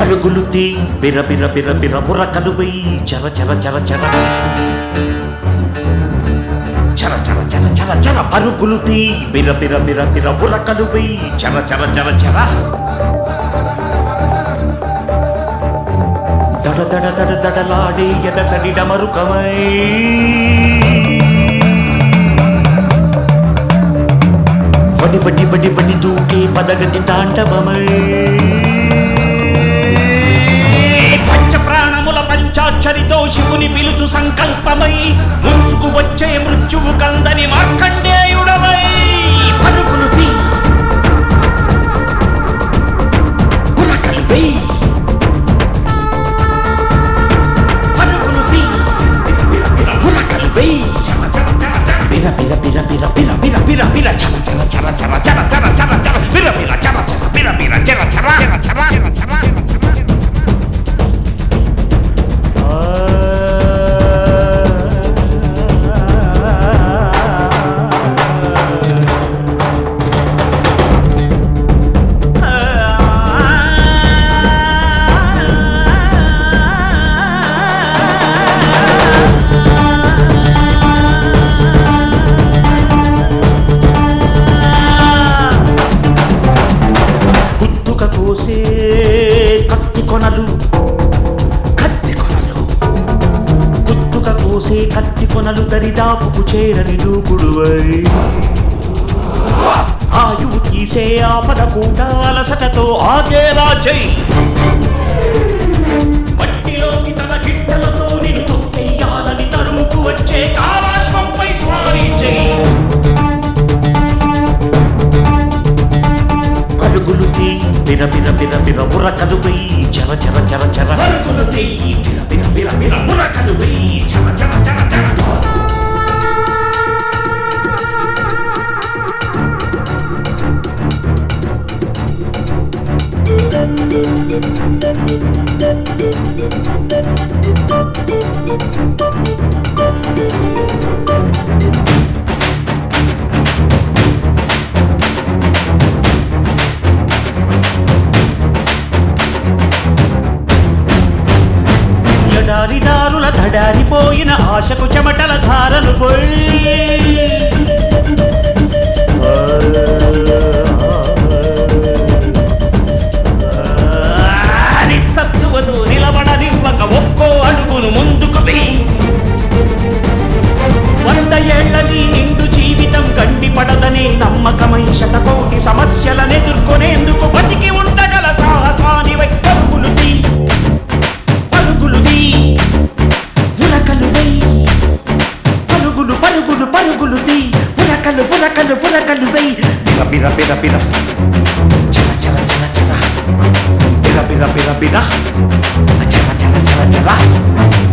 పరుగులు తీ బిర బిర బిర బిర బుర్రకలు వెయ్యి చర చర చర చర చర చర చర చర చర పరుగులు తీ బిర బిర బిర బిర బుర్రకలు వెయ్యి చర చర చర చర దడ దడ దడ దడలాడే ఎడసడి డమరుకమై వడి వడి వడి వడి దూకే పదగతి తాండవమై పంచ ప్రాణముల పంచాక్షరితో శివుని పిలుచు సంకల్పమై ముంచుకు వచ్చే మృత్యువు కందని మార్కండేయుడవై పరుగులు తీ ఉరకలు వేయి పరుగులు తీ బిర బిర ఉరకలు వేయి బిర బిర బిర బిర బిర బిర బిర బిర చర చర చర చర చర చర చర చర బిర బిర చర చర బిర బిర చర చర చర చర చర చర గుత్తుక కోసే కత్తి కొనలు కత్తి కొనలు గుత్తుక కోసే కత్తి కొనలు దరిదాపుకు చేరని దూకుడువై ఆయువు తీసే ఆపద కూడా అలసటతో ఆగేలా చెయ్యి మట్టిలోకి తన చిట్టలతో నిన్ను తొక్కేయాలని తరుముకు వచ్చే కాలాశ్వంపై స్వారీ చెయ్యి పరుగులు తీ బిర బిర బిర బిర ఉరకలు వెయ్యి చర చర చర చర పరుగులు తీ బిర బిర బిర బిర ఉరకలు వెయ్యి చర చర చర చర ఎడారిదారుల దడారిపోయిన ఆశకు చెమటల ధారలు పోయి నిస్సత్తువతో నిలబడనివ్వక ఒక్కో అడుగును ముందుకు వెయ్యి వంద ఏళ్ల నీ నిండు జీవితం గండి పడదనే నమ్మకమై శతకోటి సమస్యలను ఎదుర్కొనేందుకు బతికి ఉండగల సాహసానివై పరుగులు తీ పరుగులు తీ ఉరకలు వెయ్యి పరుగులు పరుగులు పరుగులు తీ ఉరకలు ఉరకలు ఉరకలు వెయ్యి బిర బిర బిర బిర చల చల చల చల బిర బిర బిర బిర చల చల చల చల